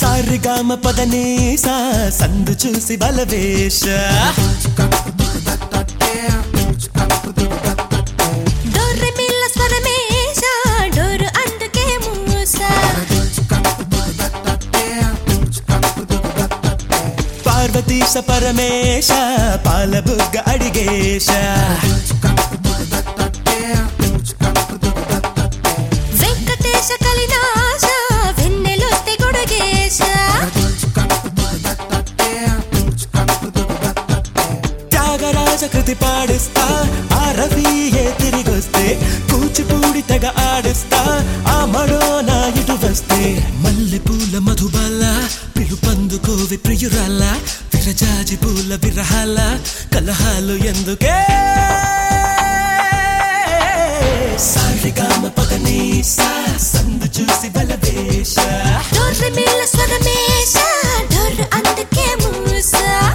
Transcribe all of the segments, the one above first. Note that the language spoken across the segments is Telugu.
సారిగామ పదనీస సందు చూసి బలవేశ డోర్రె పిల్ల స్వరమేశ డోరు అందుకే మూస పార్వతీశ పరమేశ పాలబుగ్గ అడిగేశ వెంకటేశ కలినాశ వెన్నెలొత్తి గొడుగేశ త్యాగరాజ కృతి పాడిస్తా ఆ రవియే తిరిగొస్తే కూచిపూడి తెగ ఆడిస్తా ఆ మడో నా ఇటు వస్తే మల్లె పూల మధుబాల పిలుపందుకోవి ప్రియురాల విరజాజి పూల విరహాల కలహాలు ఎందుకే సారిగామ పదని సా సందు చూసి బలవేశ డోర్రె పిల్ల స్వరమేశ డోరు అందుకే మూస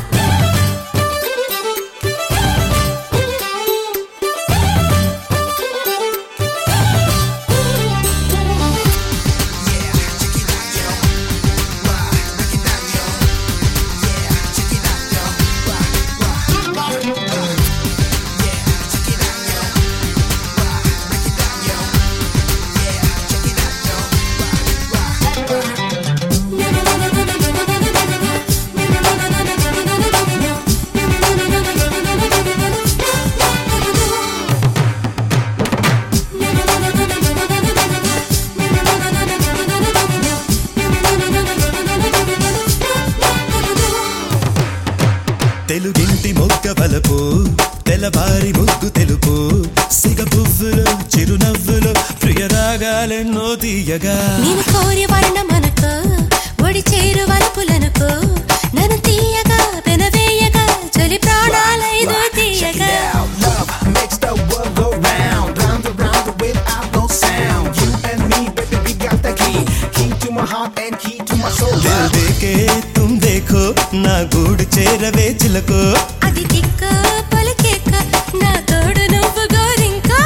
తెలుగింటి మొగ్గ బలపు తెల్లబారి ముగ్గు తెలుపు సిగ పువ్వులు చిరునవ్వులు ప్రియరాగాలెన్నో తీయగా నేను కోరి వర్ణమనుకో ఒడి చేరు వలపులనుకో నన్ను తీయగా పెనవేయగా చలి ప్రాణాలైదు తీయగా Love makes the world go round, round and round without no sound. You and me, baby, we got the key, key to my heart and key to my soul. Dil దేకే తుమ్ దేఖో నా గూడు చేరవే చిలకో అది తిక్క పలికేక నా తోడు నువ్వు గోరింకా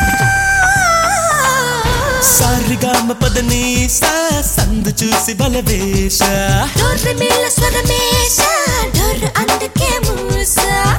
సారిగామ పదని సా సందు చూసి బలవేశ డోర్రె మేల స్వరమేశ డోర్రు అందుకే మూస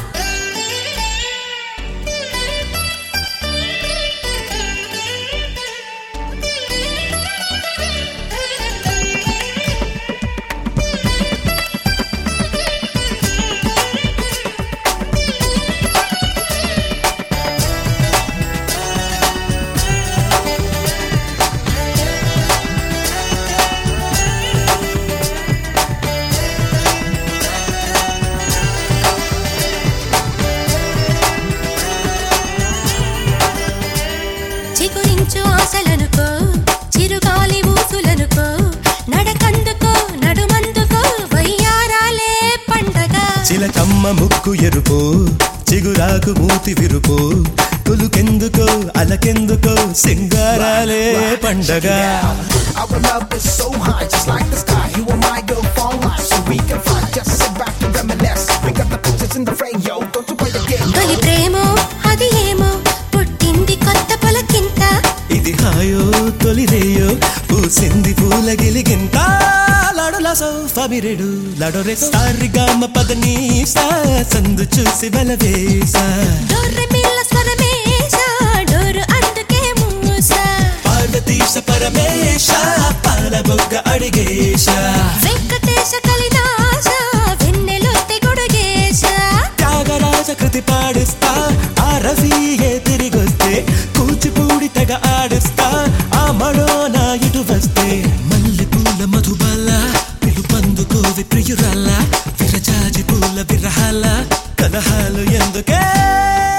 చిగురించు ఆశలనుకో చిరుగాలి ఊసులనుకో నడకందుకో నడుమందుకో వయ్యారాలే పండగ చిలకమ్మ ముక్కు ఎరుపు చిగురాకు మూతి విరుపు కులుకెందుకో అలకెందుకో సింగారాలే పండగ Our love is so high, just like the sky. You and my girl fall life, so we can fly. Just sit back and reminisce. We got the pictures in the frame, yo. Don't you play the game. తొలి ప్రేమో అది ఏమో పుట్టింది కొత్త పొలకింత ఇది హాయో తొలిరేయో పూసింది పూల గిలిగింత లడుల సౌఫమిరెడు లడొరె సారిగామ పదని సా సందు చూసి బలవేశ డోర్రె పిల్ల స్వరమేశ డోరు అందుకే మూస పార్వతీశ పరమేశ పాలబొగ్గ అడిగేశ వెంకటేశ కలినాశ వెన్నెలొత్తి గొడుగేశ త్యాగరాజ కృతి పాడిస్తా ఆ రవియే తిరిగొస్తే కూచిపూడి తెగ ఆడిస్తా ఆ మడో నా ఇటు వస్తే మల్లె పూల మధుబాల పిలుపందుకోవి ప్రియురాల విరజాజి పూల విరహాల కలహాలు ఎందుకే